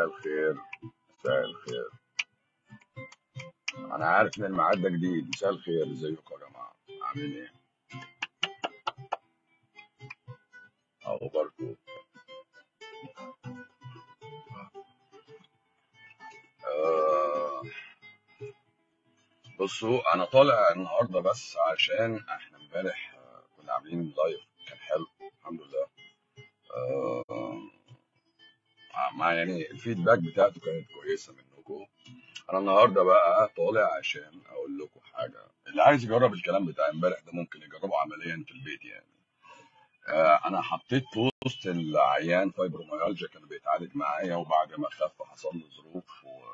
مساء الخير مساء الخير انا عارف ان الميعاد ده جديد مساء الخير ازيكم يا جماعه عاملين ايه اخباركم آه بصوا انا طالع النهارده بس عشان احنا امبارح آه، كنا عاملين لايف كان حلو الحمد لله آه مع يعني الفيدباك بتاعته كانت كويسه منكم انا النهارده بقى طالع عشان اقول لكم حاجه اللي عايز يجرب الكلام بتاع امبارح ده ممكن يجربه عمليا في البيت يعني آه، انا حطيت بوست العيان فايبروميالجيا كان بيتعالج معايا وبعد ما خف حصل له ظروف و...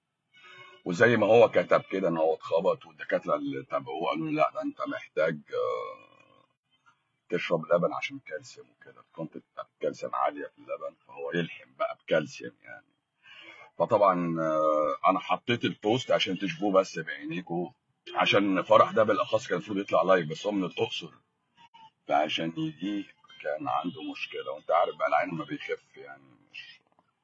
وزي ما هو كتب كده ان هو اتخبط والدكاتره اللي تابعوه قالوا له لا ده انت محتاج آه، تشرب لبن عشان كالسيوم وكده الكونتنت بتاع الكالسيوم عاليه في اللبن فهو يلحم بقى بكالسيوم يعني فطبعا آه، انا حطيت البوست عشان تشوفوه بس بعينيكم عشان فرح ده بالاخص كان المفروض يطلع لايف بس هو من الاقصر فعشان يجي كان عنده مشكله وانت عارف بقى العين لما بيخف يعني مش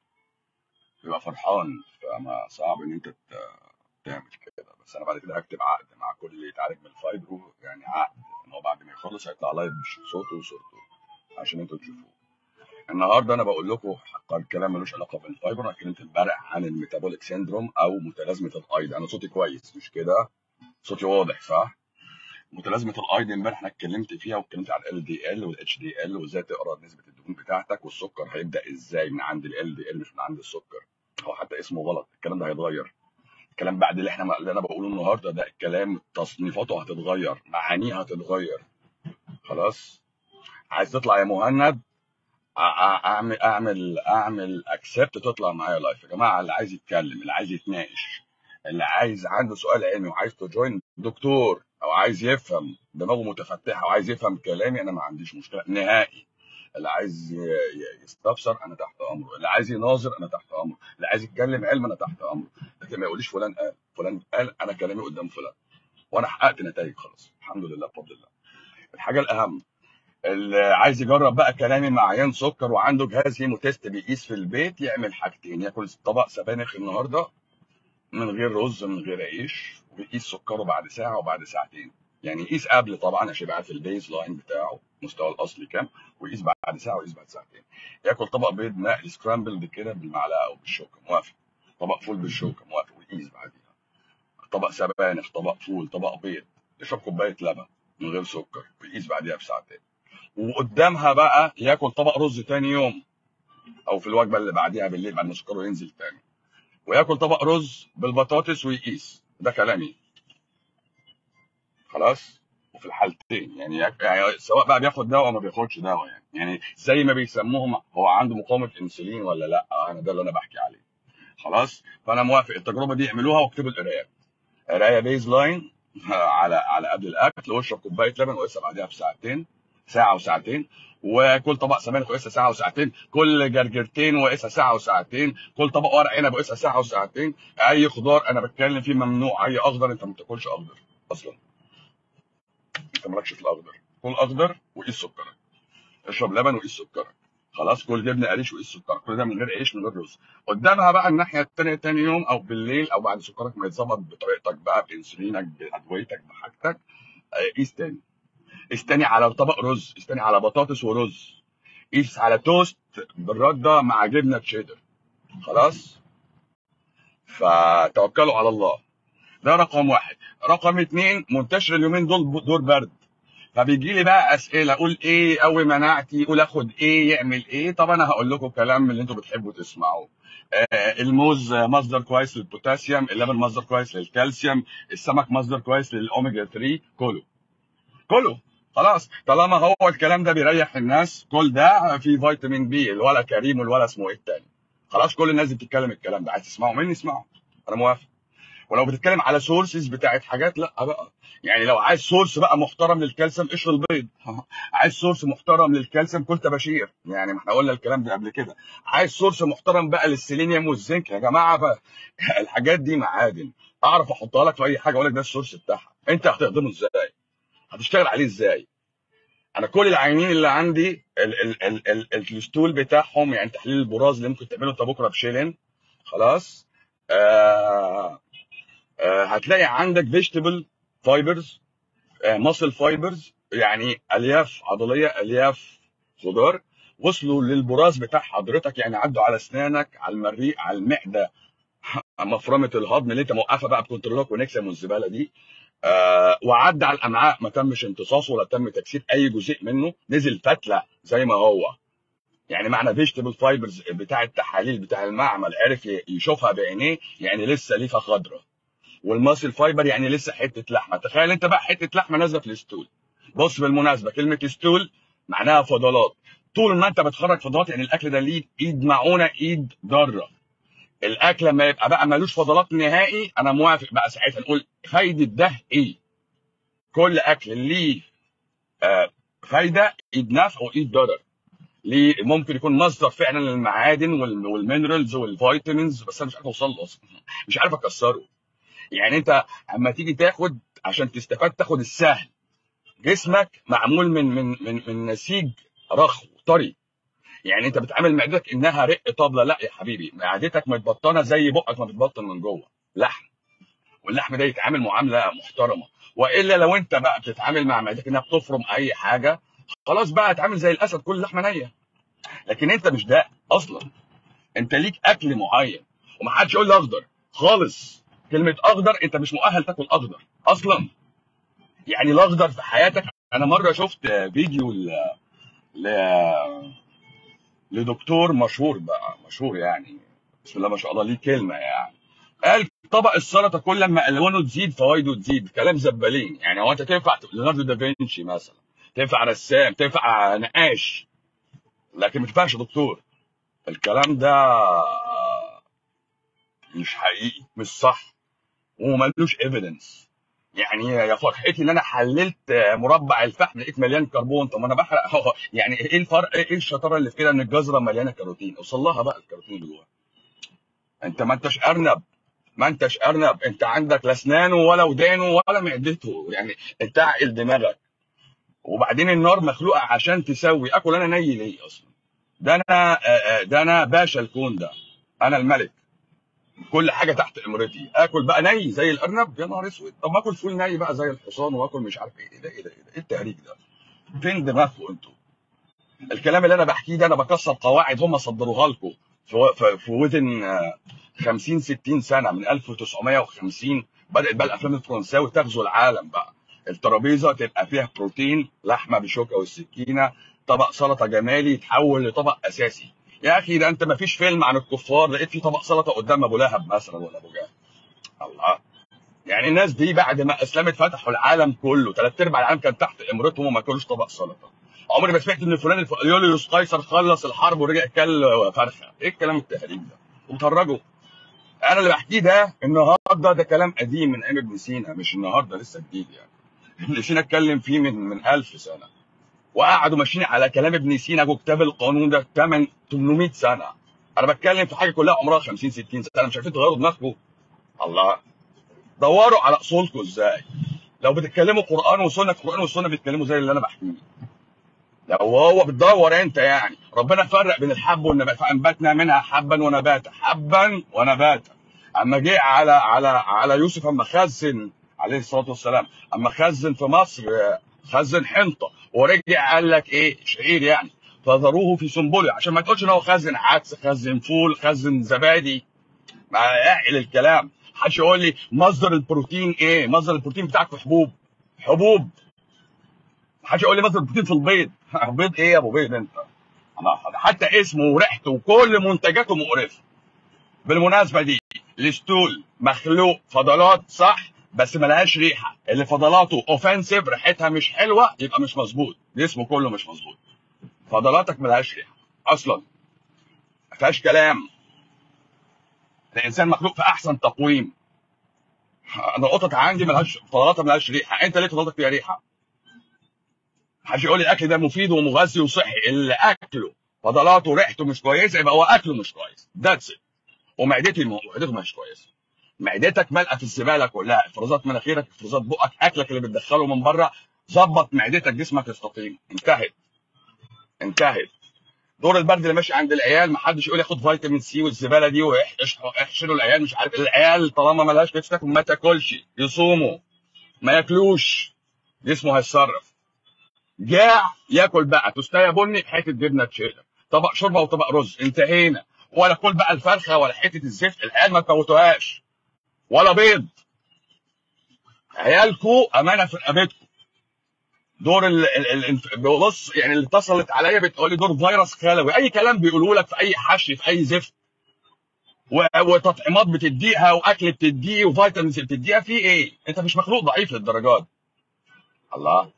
بيبقى فرحان فما صعب ان انت ت- تعمل كده بس انا بعد كده هكتب عقد مع كل اللي يتعالج من الفايبرو يعني عقد ان هو بعد ما يخلص هيطلع لايف بصوته وصورته عشان انتوا تشوفوه النهارده انا بقول لكم حق الكلام ملوش علاقه بالفايبر انا اتكلمت امبارح عن الميتابوليك سيندروم او متلازمه الايض انا صوتي كويس مش كده صوتي واضح صح متلازمه الايض امبارح انا اتكلمت فيها واتكلمت على ال دي ال والاتش دي ال وازاي تقرا نسبه الدهون بتاعتك والسكر هيبدا ازاي من عند ال دي ال مش من عند السكر هو حتى اسمه غلط الكلام ده هيتغير الكلام بعد اللي احنا اللي انا بقوله النهارده ده الكلام تصنيفاته هتتغير معانيه هتتغير خلاص عايز تطلع يا مهند أ- أ- اعمل اعمل اعمل اكسبت تطلع معايا لايف يا جماعه اللي عايز يتكلم اللي عايز يتناقش اللي عايز عنده سؤال علمي وعايز تجوين دكتور او عايز يفهم دماغه متفتحه وعايز يفهم كلامي انا ما عنديش مشكله نهائي اللي عايز ي- ي- يستفسر انا تحت امره اللي عايز يناظر انا تحت امره اللي عايز يتكلم علم انا تحت امره لكن ما يقوليش فلان قال فلان قال انا كلامي قدام فلان وانا حققت نتائج خلاص الحمد لله بفضل الله الحاجه الاهم اللي عايز يجرب بقى كلامي مع عيان سكر وعنده جهاز هيمو تيست بيقيس في البيت يعمل حاجتين ياكل طبق سبانخ النهارده من غير رز من غير عيش ويقيس سكره بعد ساعه وبعد ساعتين يعني يقيس قبل طبعا عشان يبقى عارف البيز لاين بتاعه المستوى الاصلي كام ويقيس بعد ساعه ويقيس بعد ساعتين ياكل طبق بيض مقلي سكرامبل كده بالمعلقه او بالشوكه موافق طبق فول بالشوكه موافق ويقيس بعديها طبق سبانخ طبق فول طبق بيض يشرب كوبايه لبن من غير سكر ويقيس بعديها بساعتين وقدامها بقى ياكل طبق رز تاني يوم او في الوجبه اللي بعديها بالليل بعد ما سكره ينزل تاني وياكل طبق رز بالبطاطس ويقيس ده كلامي خلاص وفي الحالتين يعني, ياك- يعني سواء بقى بياخد دواء او ما بياخدش دواء يعني يعني زي ما بيسموهم هو عنده مقاومه انسولين ولا لا انا ده اللي انا بحكي عليه خلاص فانا موافق التجربه دي اعملوها واكتبوا القرايه قرايه بيز لاين على على قبل الاكل واشرب كوبايه لبن وقيسها بعدها بساعتين ساعه وساعتين وكل طبق سبانخ وقيسها ساعه وساعتين كل جرجرتين وقيسها ساعه وساعتين كل طبق ورق عنب وقيسها ساعه وساعتين اي خضار انا بتكلم فيه ممنوع اي اخضر انت ما بتاكلش اخضر اصلا انت مالكش في الاخضر كل اخضر وقيس سكرك اشرب لبن وقيس سكرك خلاص كل جبنه قريش وقيس سكرك كل ده من غير عيش من غير رز قدامها بقى الناحيه الثانيه تاني يوم او بالليل او بعد سكرك ما يتظبط بطريقتك بقى بانسولينك بادويتك بحاجتك آه، قيس تاني قيس تاني على طبق رز قيس تاني على بطاطس ورز قيس على توست بالرده مع جبنه تشيدر خلاص فتوكلوا على الله ده رقم واحد رقم اتنين منتشر اليومين دول دور برد فبيجي لي بقى اسئله اقول ايه قوي مناعتي اقول اخد ايه يعمل ايه طب انا هقول لكم كلام من اللي انتوا بتحبوا تسمعوه آه الموز مصدر كويس للبوتاسيوم اللبن مصدر كويس للكالسيوم السمك مصدر كويس للاوميجا 3 كله كله خلاص طالما هو الكلام ده بيريح الناس كل ده في فيتامين بي الولا كريم والولا اسمه ايه التاني خلاص كل الناس دي بتتكلم الكلام ده عايز تسمعه مني اسمعه انا موافق ولو بتتكلم على سورسز بتاعت حاجات لا بقى يعني لو عايز سورس بقى محترم للكالسيوم قشر البيض عايز سورس محترم للكالسيوم كل تباشير يعني ما احنا قلنا الكلام ده قبل كده عايز سورس محترم بقى للسيلينيوم والزنك يا جماعه بقى الحاجات دي معادن اعرف احطها لك في اي حاجه اقول لك ده السورس بتاعها انت هتخدمه ازاي هتشتغل عليه ازاي انا كل العيانين اللي عندي ال ال ال ال الستول بتاعهم يعني تحليل البراز اللي ممكن تعمله انت بكره بشيلن خلاص آه آه هتلاقي عندك فيجيتابل فايبرز ماسل فايبرز يعني الياف عضليه الياف خضار وصلوا للبراز بتاع حضرتك يعني عدوا على اسنانك على المريء على المعده مفرمه الهضم اللي انت موقفه بقى بكنترولات ونكسم والزباله دي آه وعدى على الامعاء ما تمش امتصاصه ولا تم تكسير اي جزء منه نزل فتله زي ما هو يعني معنى فيجيتابل فايبرز بتاع التحاليل بتاع المعمل عرف ي- يشوفها بعينيه يعني لسه ليفه خضراء والماسل فايبر يعني لسه حته لحمه تخيل انت بقى حته لحمه نازله في الستول بص بالمناسبه كلمه ستول معناها فضلات طول ما انت بتخرج فضلات يعني الاكل ده ليه ايد معونه ايد ضاره الاكل لما يبقى بقى ملوش فضلات نهائي انا موافق بقى ساعتها نقول فايده ده ايه كل اكل ليه آه فايده ايد نفع وايد ضرر ليه ممكن يكون مصدر فعلا للمعادن وال- والمينرالز والفيتامينز بس انا مش عارف اوصل له اصلا مش عارف اكسره يعني انت اما تيجي تاخد عشان تستفاد تاخد السهل جسمك معمول من من من من نسيج رخو طري يعني انت بتعامل معدتك انها رق طبله لا يا حبيبي معدتك متبطنه زي بقك ما بتبطن من جوه لحم واللحم ده يتعامل معامله محترمه والا لو انت بقى بتتعامل مع معدتك انها بتفرم اي حاجه خلاص بقى اتعامل زي الاسد كل لحمه نيه لكن انت مش ده اصلا انت ليك اكل معين ومحدش يقول لي اخضر خالص كلمه اخضر انت مش مؤهل تاكل اخضر اصلا يعني الاخضر في حياتك انا مره شفت فيديو ل... ل... لدكتور مشهور بقى مشهور يعني بسم الله ما شاء الله ليه كلمه يعني قال طبق السلطه كل ما الوانه تزيد فوائده تزيد كلام زبالين يعني هو انت تنفع ت- ليوناردو دافنشي مثلا تنفع رسام تنفع نقاش لكن ما تنفعش دكتور الكلام ده مش حقيقي مش صح وملوش ايفيدنس يعني يا فرحتي ان انا حللت مربع الفحم لقيت مليان كربون طب ما انا بحرق أهو. يعني ايه الفرق ايه الشطاره اللي في كده ان الجزره مليانه كاروتين اوصل لها بقى الكاروتين اللي جواها انت ما انتش ارنب ما انتش ارنب انت عندك لا اسنانه ولا ودانه ولا معدته يعني انت عقل دماغك وبعدين النار مخلوقه عشان تسوي اكل انا ني ليه اصلا ده انا آه، آه، ده انا باشا الكون ده انا الملك كل حاجه تحت امرتي اكل بقى ني زي الارنب يا نهار اسود طب ما اكل فول ني بقى زي الحصان واكل مش عارف ايه ده ايه ده ايه ده ايه التهريج ده فين دماغكم انتوا الكلام اللي انا بحكيه ده انا بكسر قواعد هم صدروها لكم في في في وزن آه، 50 60 سنه من 1950 بدات بقى الافلام الفرنساوي تغزو العالم بقى الترابيزه تبقى فيها بروتين لحمه بالشوكه والسكينه طبق سلطه جمالي يتحول لطبق اساسي يا اخي ده انت ما فيش فيلم عن الكفار لقيت فيه طبق سلطه قدام ابو لهب مثلا ولا ابو جهل الله يعني الناس دي بعد ما اسلمت فتحوا العالم كله ثلاث ارباع العالم كان تحت امرتهم وما كلوش طبق سلطه عمري ما سمعت ان فلان الف... يوليوس قيصر خلص الحرب ورجع كل فرخه ايه الكلام التهريج ده ومتهرجوا انا اللي بحكيه ده النهارده ده كلام قديم من ايام ابن سينا مش النهارده لسه جديد يعني ابن سينا اتكلم فيه من من 1000 سنه وقعدوا ماشيين على كلام ابن سينا وكتاب القانون ده 8 800 سنه انا بتكلم في حاجه كلها عمرها 50 60 سنه مش عارفين تغيروا دماغكم الله دوروا على اصولكم ازاي لو بتتكلموا قران وسنه القران والسنه بيتكلموا زي اللي انا بحكيه لو هو بتدور انت يعني ربنا فرق بين الحب والنبات فانبتنا منها حبا ونباتا حبا ونباتا اما جه على على على يوسف اما خزن عليه الصلاه والسلام اما خزن في مصر آه، خزن حنطه ورجع قال لك ايه شعير يعني فذروه في سنبله عشان ما تقولش ان هو خزن عدس خزن فول خزن زبادي ما اعقل الكلام محدش يقول لي مصدر البروتين ايه مصدر البروتين بتاعك في حبوب حبوب محدش يقول لي مصدر البروتين في البيض بيض ايه يا ابو بيض انت أنا- حتى اسمه وريحته وكل منتجاته مقرفه بالمناسبه دي الستول مخلوق فضلات صح بس ملهاش ريحه اللي فضلاته اوفensive ريحتها مش حلوه يبقى مش مظبوط جسمه كله مش مظبوط فضلاتك ملهاش ريحه اصلا ما فيهاش كلام الانسان مخلوق في احسن تقويم انا القطط عندي ملهاش فضلاتها ملهاش ريحه انت ليه فضلاتك فيها ريحه محدش يقول لي الاكل ده مفيد ومغذي وصحي اللي اكله فضلاته وريحته مش كويسه يبقى هو اكله مش كويس ذاتس ومعدتي معدته مش كويسه معدتك مالئه في الزباله كلها افرازات مناخيرك افرازات بقك اكلك اللي بتدخله من بره ظبط معدتك جسمك يستقيم انتهت انتهت دور البرد اللي ماشي عند العيال محدش يقول ياخد فيتامين سي والزباله دي واحشروا العيال مش عارف العيال طالما ملهاش نفس تاكل ما تاكلش يصوموا ما ياكلوش جسمه هيتصرف جاع ياكل بقى توستايه بني بحته جبنه تشيدر طبق شوربه وطبق رز انتهينا ولا كل بقى الفرخه ولا حته الزفت العيال ما تفوتوهاش ولا بيض عيالكوا امانه في رقبتكم دور ال ال ال بص يعني اللي اتصلت عليا بتقول لي دور فيروس خلوي اي كلام بيقولوا لك في اي حشي في اي زفت و- وتطعيمات بتديها واكل بتديه وفيتامينز بتديها في ايه؟ انت مش مخلوق ضعيف للدرجات الله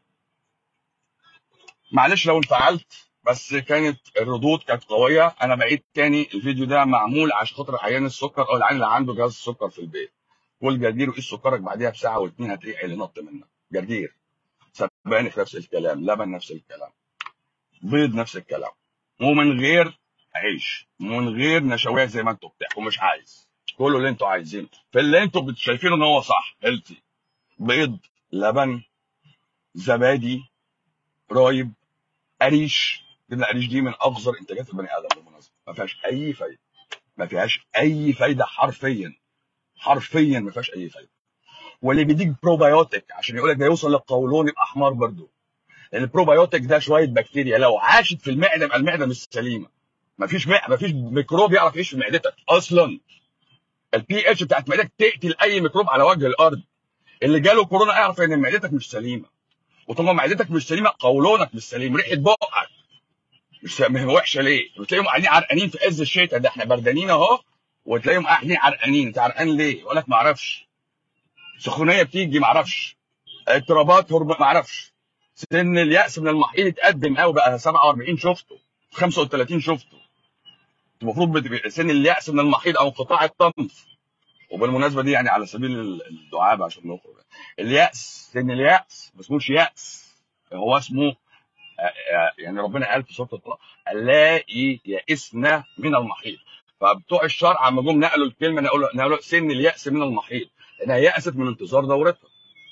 معلش لو انفعلت بس كانت الردود كانت قويه انا بعيد تاني الفيديو ده معمول عشان خاطر عيان السكر او العيان اللي عنده جهاز السكر في البيت كل جرجير وقيس سكرك بعديها بساعه واتنين هتلاقي عيل نط منك جرجير سبانخ نفس الكلام لبن نفس الكلام بيض نفس الكلام ومن غير عيش من غير نشويات زي ما انتوا بتحكوا مش عايز كله اللي انتوا عايزينه في اللي انتوا شايفينه ان هو صح هيلثي بيض لبن زبادي رايب قريش جبنه قريش دي من افظر انتاجات البني ادم بالمناسبه ما فيهاش اي فايده ما فيهاش اي فايده حرفيا حرفيا ما فيهاش اي فايده واللي بيديك بروبايوتيك عشان يقول لك ده يوصل للقولون يبقى حمار برضه لان البروبايوتيك ده شويه بكتيريا لو عاشت في المعده يبقى المعده مش سليمه مفيش مع... مفيش ميكروب يعرف يعيش في معدتك اصلا البي اتش بتاعت معدتك تقتل اي ميكروب على وجه الارض اللي جاله كورونا اعرف ان معدتك مش سليمه وطالما معدتك مش سليمه قولونك مش سليم ريحه بقك مش ما هي وحشه ليه؟ بتلاقيهم قاعدين عرقانين في عز الشتاء ده احنا بردانين اهو وتلاقيهم قاعدين عرقانين انت عرقان ليه؟ يقول لك ما اعرفش سخونيه بتيجي ما اعرفش اضطرابات هرمون ما اعرفش سن اليأس من المحيط اتقدم قوي بقى 47 شفته 35 شفته المفروض بت- سن اليأس من المحيط او انقطاع الطمث وبالمناسبه دي يعني على سبيل ال- الدعابه عشان نخرج اليأس سن اليأس ما اسموش يأس هو اسمه آه، آه، يعني ربنا قال في سوره الطلاق اللائي يئسن من المحيط فبتوع الشرع لما جم نقلوا الكلمه نقلوا نقلوا سن اليأس من المحيط لانها يأست من انتظار دورتها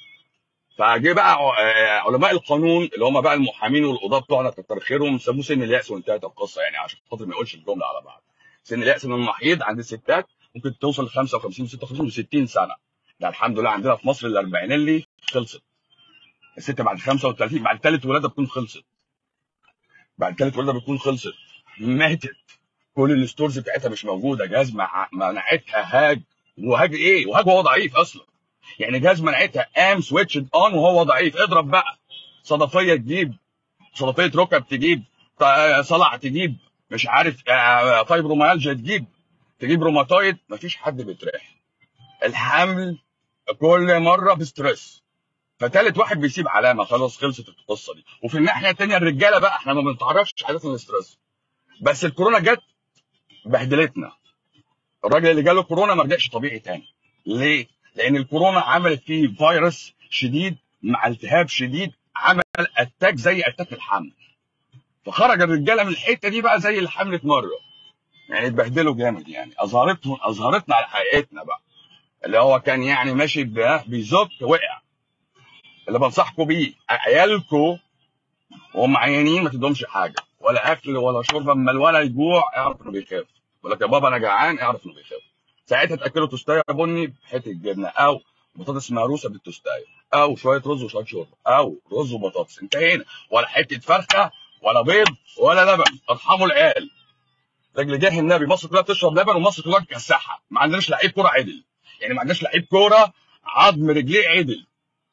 فجه بقى آه، علماء القانون اللي هم بقى المحامين والقضاه بتوعنا كتر خيرهم سموه سن اليأس وانتهت القصه يعني عشان خاطر ما يقولش الجمله على بعض سن اليأس من المحيط عند الستات ممكن توصل ل 55 56 و60 سنه ده الحمد لله عندنا في مصر الاربعين اللي خلصت الست بعد 35 بعد ثالث ولاده بتكون خلصت بعد ثالث ولاده بتكون خلصت ماتت كل الستورز بتاعتها مش موجوده جهاز مع- مناعتها هاج وهاج ايه وهاج وهو ضعيف اصلا يعني جهاز مناعتها قام سويتشد اون وهو ضعيف اضرب بقى صدفيه تجيب صدفيه ركب تجيب ط- صلع تجيب مش عارف آه، فايبروميالجيا تجيب تجيب روماتويد مفيش حد بيتريح الحمل كل مره بستريس فتالت واحد بيسيب علامه خلاص خلصت القصه دي وفي الناحيه الثانيه الرجاله بقى احنا ما بنتعرفش عاده الاستريس بس الكورونا جت بهدلتنا الراجل اللي جاله كورونا ما رجعش طبيعي تاني ليه؟ لان الكورونا عملت فيه فيروس شديد مع التهاب شديد عمل اتاك زي اتاك الحمل فخرج الرجاله من الحته دي بقى زي الحمل مره يعني اتبهدلوا جامد يعني اظهرتهم اظهرتنا على حقيقتنا بقى اللي هو كان يعني ماشي ب- بيزك وقع اللي بنصحكم بيه عيالكم وهم عيانين ما تدهمش حاجه ولا اكل ولا شرب اما الولد يجوع اعرف انه بيخاف يقول لك يا بابا انا جعان اعرف انه بيخاف ساعتها تاكله توستايه بني بحته جبنه او بطاطس مهروسه بالتوستايه او شويه رز وشويه شوربه او رز وبطاطس انتهينا ولا حته فرخه ولا بيض ولا لبن ارحموا العيال رجل جاه النبي مصر كلها بتشرب لبن ومصر كلها بتكسحها ما عندناش لعيب كوره عدل يعني ما عندناش لعيب كوره عظم رجليه عدل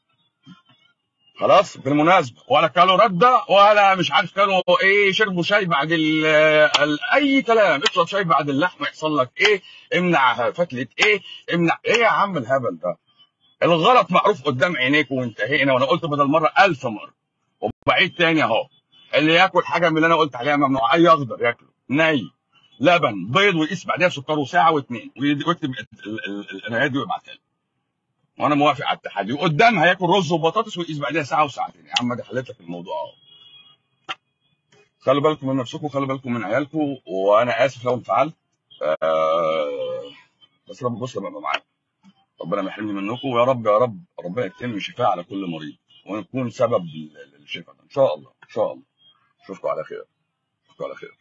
خلاص بالمناسبه ولا كانوا رده ولا مش عارف كانوا ايه شربوا شاي بعد ال ال اي كلام اشرب شاي بعد اللحمه يحصل لك ايه امنع فتله ايه امنع ايه يا عم الهبل ده الغلط معروف قدام عينيك وانتهينا وانا قلت بدل مره ألف مره وبعيد تاني اهو اللي ياكل حاجه من اللي انا قلت عليها ممنوع اي اخضر ياكله ني لبن بيض ويقيس بعدها سكره ساعه واثنين ويكتب ال- ال- ال- القرايه دي ويبعتها لي وانا موافق على التحدي وقدام هياكل رز وبطاطس ويقيس بعدها ساعه وساعتين يا عم ده حليت لك الموضوع اهو خلوا بالكم من نفسكم خلوا بالكم من عيالكم وانا اسف لو انفعلت آه بس رب بص ببقى معاكم ربنا ما يحرمني منكم ويا رب يا رب ربنا يتم الشفاء على كل مريض ونكون سبب لل- للشفاء ده ان شاء الله ان شاء الله اشوفكم على خير اشوفكم على خير